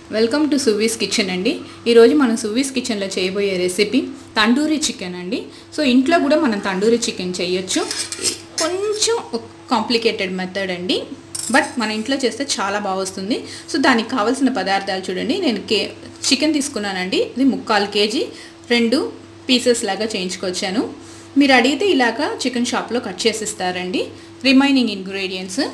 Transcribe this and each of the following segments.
welcome to సువీస్ kitchen అండి ఈరోజు మనం సువీస్ కిచెన్లో చేయబోయే రెసిపీ తండూరి చికెన్ అండి సో ఇంట్లో కూడా మనం తండూరి చికెన్ చేయొచ్చు కొంచెం కాంప్లికేటెడ్ మెథడ్ అండి బట్ మన ఇంట్లో చేస్తే చాలా బాగా వస్తుంది సో దానికి కావాల్సిన పదార్థాలు చూడండి నేను కే చికెన్ తీసుకున్నానండి ఇది ముక్కాలు కేజీ రెండు పీసెస్ లాగా చేయించుకొచ్చాను మీరు అడిగితే ఇలాగా చికెన్ షాప్లో కట్ చేసి ఇస్తారండి రిమైనింగ్ ఇంగ్రీడియంట్స్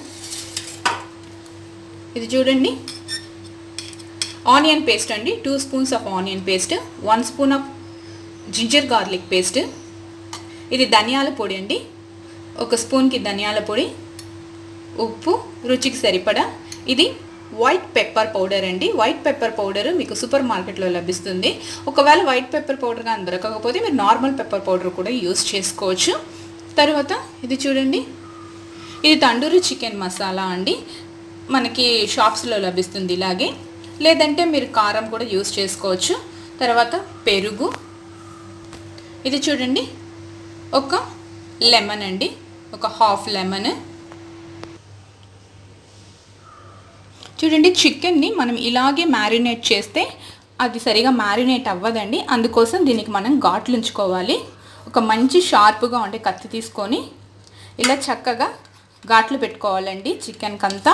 ఇది చూడండి ఆనియన్ పేస్ట్ అండి two spoons of onion paste one spoon of ginger garlic paste ఇది ధనియాల పొడి అండి ఒక స్పూన్కి ధనియాల పొడి ఉప్పు రుచికి సరిపడా ఇది వైట్ పెప్పర్ పౌడర్ అండి వైట్ పెప్పర్ పౌడర్ మీకు సూపర్ మార్కెట్లో లభిస్తుంది ఒకవేళ వైట్ పెప్పర్ పౌడర్ కానీ దొరకకపోతే మీరు నార్మల్ పెప్పర్ పౌడర్ కూడా యూస్ చేసుకోవచ్చు తర్వాత ఇది చూడండి ఇది తండూరి చికెన్ మసాలా అండి మనకి షాప్స్లో లభిస్తుంది ఇలాగే లేదంటే మీరు కారం కూడా యూస్ చేసుకోవచ్చు తర్వాత పెరుగు ఇది చూడండి ఒక లెమన్ అండి ఒక హాఫ్ లెమన్ చూడండి చికెన్ని మనం ఇలాగే మ్యారినేట్ చేస్తే అది సరిగా మ్యారినేట్ అవ్వదండి అందుకోసం దీనికి మనం ఘాట్లు ఉంచుకోవాలి ఒక మంచి షార్ప్గా ఉండే కత్తి తీసుకొని ఇలా చక్కగా ఘాట్లు పెట్టుకోవాలండి చికెన్కి అంతా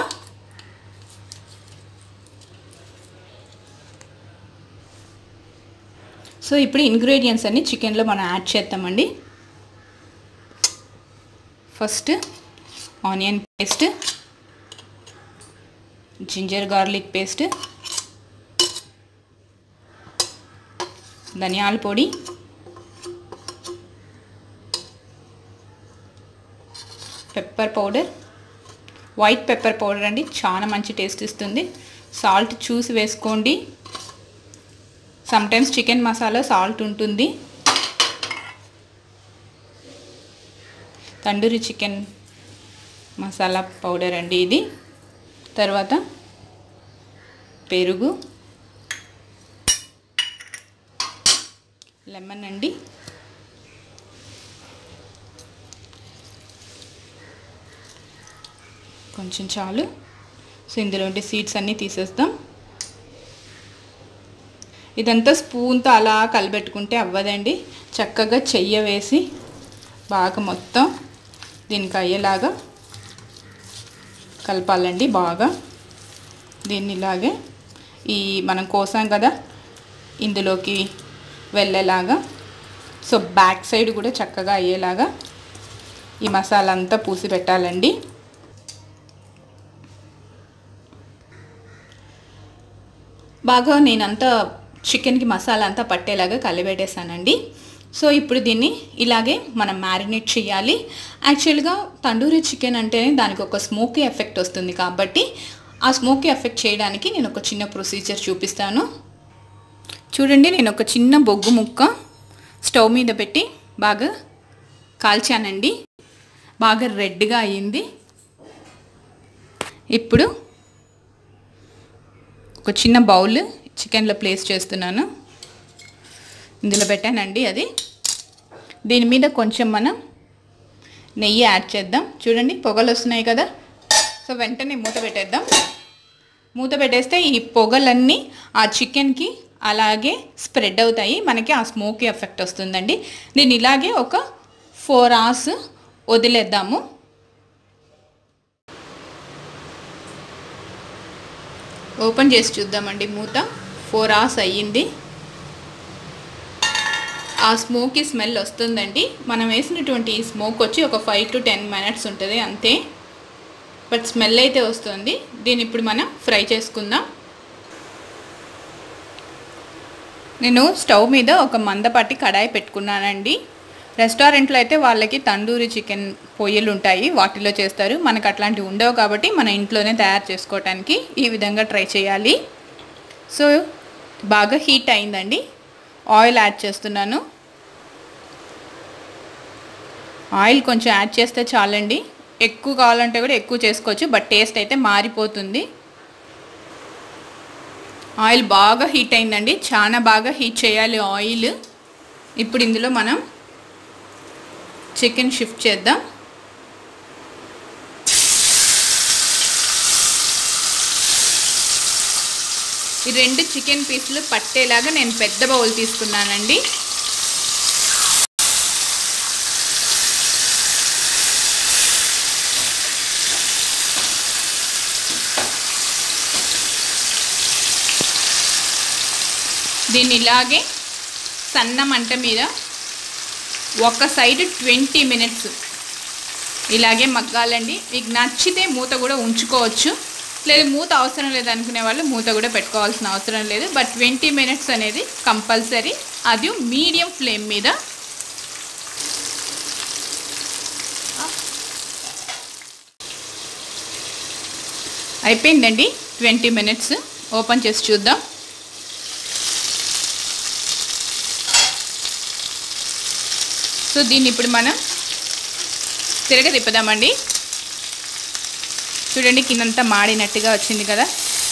సో ఇప్పుడు ఇంగ్రీడియంట్స్ అన్ని చికెన్లో మనం యాడ్ చేద్దామండి first onion paste ginger garlic paste ధనియాల పొడి pepper powder white pepper powder అండి చాలా మంచి టేస్ట్ ఇస్తుంది సాల్ట్ చూసి వేసుకోండి సమ్టైమ్స్ చికెన్ మసాలా సాల్ట్ ఉంటుంది తండూరి చికెన్ మసాలా పౌడర్ అండి ఇది తర్వాత పెరుగు లెమన్ అండి కొంచెం చాలు సో ఇందులో ఉండే సీడ్స్ అన్నీ తీసేస్తాం ఇదంతా స్పూన్తో అలా కలిపెట్టుకుంటే అవ్వదండి చక్కగా చెయ్య వేసి బాగా మొత్తం దీనికి అయ్యేలాగా కలపాలండి బాగా దీన్ని ఇలాగే ఈ మనం కోసాం కదా ఇందులోకి వెళ్ళేలాగా సో బ్యాక్ సైడ్ కూడా చక్కగా అయ్యేలాగా ఈ మసాలా అంతా పూసి పెట్టాలండి బాగా నేనంతా చికెన్కి మసాలా అంతా పట్టేలాగా కలిపెట్టేసానండి సో ఇప్పుడు దీన్ని ఇలాగే మనం మ్యారినేట్ చేయాలి యాక్చువల్గా తండూరి చికెన్ అంటేనే దానికి ఒక స్మోకీ ఎఫెక్ట్ వస్తుంది కాబట్టి ఆ స్మోకీ ఎఫెక్ట్ చేయడానికి నేను ఒక చిన్న ప్రొసీజర్ చూపిస్తాను చూడండి నేను ఒక చిన్న బొగ్గు ముక్క స్టవ్ మీద పెట్టి బాగా కాల్చానండి బాగా రెడ్గా అయ్యింది ఇప్పుడు ఒక చిన్న బౌల్ చికెన్లో ప్లేస్ చేస్తున్నాను ఇందులో పెట్టానండి అది దీని మీద కొంచెం మనం నెయ్యి యాడ్ చేద్దాం చూడండి పొగలు వస్తున్నాయి కదా సో వెంటనే మూత పెట్టేద్దాం మూత పెట్టేస్తే ఈ పొగలన్నీ ఆ చికెన్కి అలాగే స్ప్రెడ్ అవుతాయి మనకి ఆ స్మోకీ ఎఫెక్ట్ వస్తుందండి దీన్ని ఇలాగే ఒక ఫోర్ అవర్స్ వదిలేద్దాము ఓపెన్ చేసి చూద్దామండి మూత ఫోర్ అవర్స్ అయ్యింది ఆ స్మోకీ స్మెల్ వస్తుందండి మనం వేసినటువంటి స్మోక్ వచ్చి ఒక ఫైవ్ టు టెన్ మినిట్స్ ఉంటుంది అంతే బట్ స్మెల్ అయితే వస్తుంది దీన్ని ఇప్పుడు మనం ఫ్రై చేసుకుందాం నేను స్టవ్ మీద ఒక మందపాటి కడాయి పెట్టుకున్నానండి రెస్టారెంట్లో అయితే వాళ్ళకి తండూరి చికెన్ పొయ్యిలు ఉంటాయి వాటిలో చేస్తారు మనకు అట్లాంటివి ఉండవు కాబట్టి మన ఇంట్లోనే తయారు చేసుకోవటానికి ఈ విధంగా ట్రై చేయాలి సో బాగా హీట్ అయిందండి ఆయిల్ యాడ్ చేస్తున్నాను ఆయిల్ కొంచెం యాడ్ చేస్తే చాలండి ఎక్కువ కావాలంటే కూడా ఎక్కువ చేసుకోవచ్చు బట్ టేస్ట్ అయితే మారిపోతుంది ఆయిల్ బాగా హీట్ అయిందండి చాలా బాగా హీట్ చేయాలి ఆయిల్ ఇప్పుడు ఇందులో మనం చికెన్ షిఫ్ట్ చేద్దాం ఈ రెండు చికెన్ పీసులు పట్టేలాగా నేను పెద్ద బౌల్ తీసుకున్నానండి దీన్ని ఇలాగే సన్న మంట మీద ఒక సైడ్ ట్వంటీ మినిట్స్ ఇలాగే మగ్గాలండి మీకు నచ్చితే మూత కూడా ఉంచుకోవచ్చు లేదు మూత అవసరం లేదు అనుకునే వాళ్ళు మూత కూడా పెట్టుకోవాల్సిన అవసరం లేదు బట్ ట్వంటీ మినిట్స్ అనేది కంపల్సరీ అది మీడియం ఫ్లేమ్ మీద అయిపోయిందండి ట్వంటీ మినిట్స్ ఓపెన్ చేసి చూద్దాం సో దీన్ని ఇప్పుడు మనం తిరగ తిప్పుదామండి చూడండి కిందంతా మాడినట్టుగా వచ్చింది కదా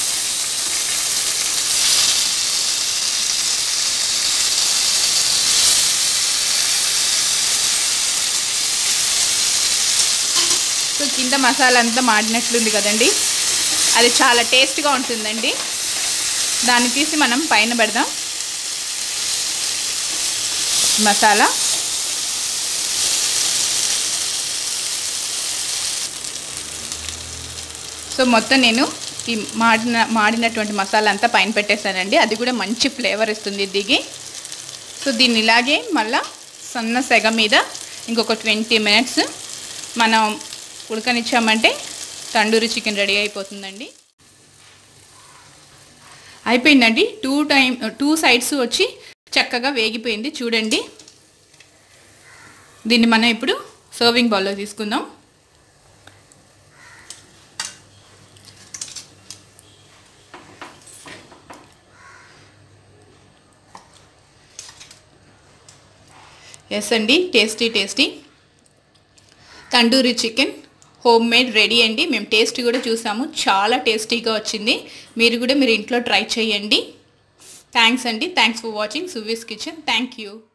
సో కింద మసాలా అంతా మాడినట్లుంది కదండి అది చాలా టేస్ట్గా ఉంటుందండి దాన్ని తీసి మనం పైన పెడదాం మసాలా సో మొత్తం నేను ఈ మాడిన మాడినటువంటి మసాలా అంతా పైన పెట్టేశానండి అది కూడా మంచి ఫ్లేవర్ ఇస్తుంది దిగి సో దీన్ని ఇలాగే మళ్ళా సన్న సెగ మీద ఇంకొక ట్వంటీ మినిట్స్ మనం ఉడకనిచ్చామంటే తండూరి చికెన్ రెడీ అయిపోతుందండి అయిపోయిందండి టూ టైం టూ సైడ్స్ వచ్చి చక్కగా వేగిపోయింది చూడండి దీన్ని మనం ఇప్పుడు సర్వింగ్ బౌల్లో తీసుకుందాం ఎస్ అండి tasty tasty tandoori chicken home made ready అండి మేము టేస్ట్ కూడా చూసాము చాలా టేస్టీగా వచ్చింది మీరు కూడా మీరు ఇంట్లో ట్రై చేయండి థ్యాంక్స్ అండి thanks for watching Suvi's kitchen thank you